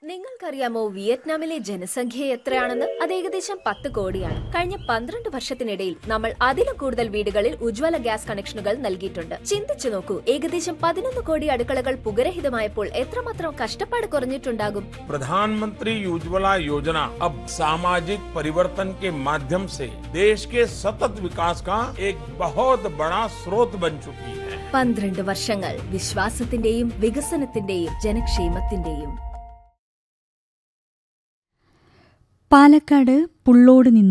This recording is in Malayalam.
നിങ്ങൾക്കറിയാമോ വിയറ്റ്നാമിലെ ജനസംഖ്യ എത്രയാണെന്ന് അത് ഏകദേശം പത്ത് കോടിയാണ് കഴിഞ്ഞ പന്ത്രണ്ട് വർഷത്തിനിടയിൽ നമ്മൾ അതിലും കൂടുതൽ വീടുകളിൽ ഉജ്ജ്വല ഗ്യാസ് കണക്ഷനുകൾ നൽകിയിട്ടുണ്ട് ചിന്തിച്ചു നോക്കൂ ഏകദേശം പതിനൊന്ന് കോടി അടുക്കളകൾ പുകരഹിതമായപ്പോൾ എത്രമാത്രം കഷ്ടപ്പാട് കുറഞ്ഞിട്ടുണ്ടാകും प्रधानमंत्री उज्ज्वला योजना अब सामाजिक परिवर्तन के माध्यम से देश के सतत विकास का एक बहुत बड़ा स्रोत बन चुकी है പന്ത്രണ്ട് വർഷങ്ങൾ വിശ്വാസത്തിന്റെയും വികസനത്തിന്റെയും ജനക്ഷേമത്തിന്റെയും പാലക്കാട് പുള്ളോട് നിന്ന്